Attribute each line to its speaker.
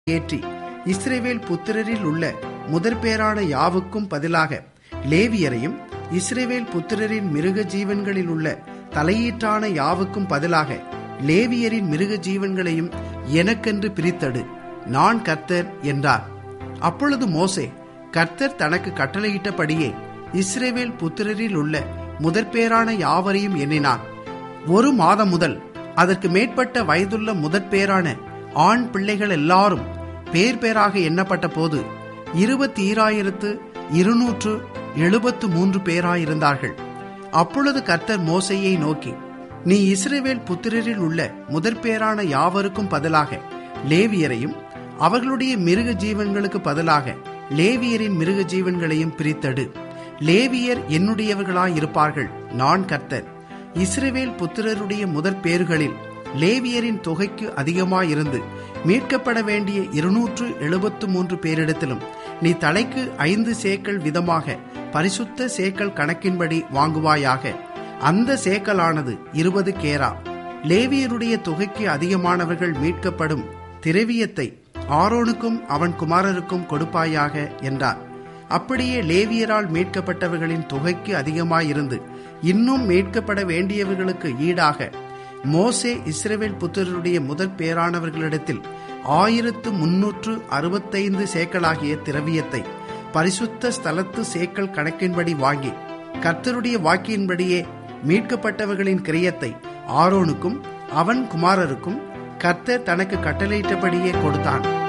Speaker 1: ஏற்றி இஸ்ரவேல் புத்திரரில் உள்ள முதற்பேரான யாவுக்கும் பதிலாக லேவியரையும் இஸ்ரவேல் புத்திரரின் மிருக ஜீவன்களில் உள்ள தலையீற்றான யாவுக்கும் பதிலாக லேவியரின் மிருக ஜீவன்களையும் எனக்கென்று பிரித்தடு நான் கர்த்தர் என்றார் அப்பொழுது மோசே கர்த்தர் தனக்கு கட்டளையிட்டபடியே இஸ்ரேவேல் புத்திரரில் உள்ள முதற்பேரான யாவரையும் எண்ணினான் ஒரு மாதம் முதல் அதற்கு மேற்பட்ட வயதுள்ள முதற்பேரான ஆண் பிள்ளைகள் எல்லாரும் பேர் பேராக எண்ணப்பட்ட போது இருபத்தி ஈராயிரத்து இருநூற்று எழுபத்து மூன்று பேராயிருந்தார்கள் அப்பொழுது கர்த்தர் மோசையை நோக்கி நீ இஸ்ரேவேல் புத்திரரில் உள்ள முதற்பேரான யாவருக்கும் பதிலாக லேவியரையும் அவர்களுடைய மிருக ஜீவன்களுக்கு பதிலாக லேவியரின் மிருக ஜீவன்களையும் பிரித்தடு லேவியர் என்னுடையவர்களாயிருப்பார்கள் நான் கர்த்தர் இஸ்ரேவேல் புத்திரருடைய முதற் பேர்களில் லேவியரின் தொகைக்கு அதிகமாயிருந்து மீட்கப்பட வேண்டிய இருநூற்று எழுபத்து மூன்று பேரிடத்திலும் நீ தலைக்கு ஐந்து சேக்கல் விதமாக பரிசுத்த சேக்கல் கணக்கின்படி வாங்குவாயாக அந்த சேக்கலானது இருபது கேரா லேவியருடைய தொகைக்கு அதிகமானவர்கள் மீட்கப்படும் திரவியத்தை ஆரோனுக்கும் அவன் குமாரருக்கும் கொடுப்பாயாக என்றார் அப்படியே லேவியரால் மீட்கப்பட்டவர்களின் தொகைக்கு அதிகமாயிருந்து இன்னும் மீட்கப்பட வேண்டியவர்களுக்கு ஈடாக மோசே இஸ்ரேவேல் புத்திரருடைய முதற் பேரானவர்களிடத்தில் ஆயிரத்து முன்னூற்று அறுபத்தைந்து சேக்கலாகிய திரவியத்தை பரிசுத்த ஸ்தலத்து சேக்கல் கணக்கின்படி வாங்கி கர்த்தருடைய வாக்கியின்படியே மீட்கப்பட்டவர்களின் கிரியத்தை ஆரோனுக்கும் அவன் குமாரருக்கும் கர்த்தர் தனக்கு கட்டளையிட்டபடியே கொடுத்தான்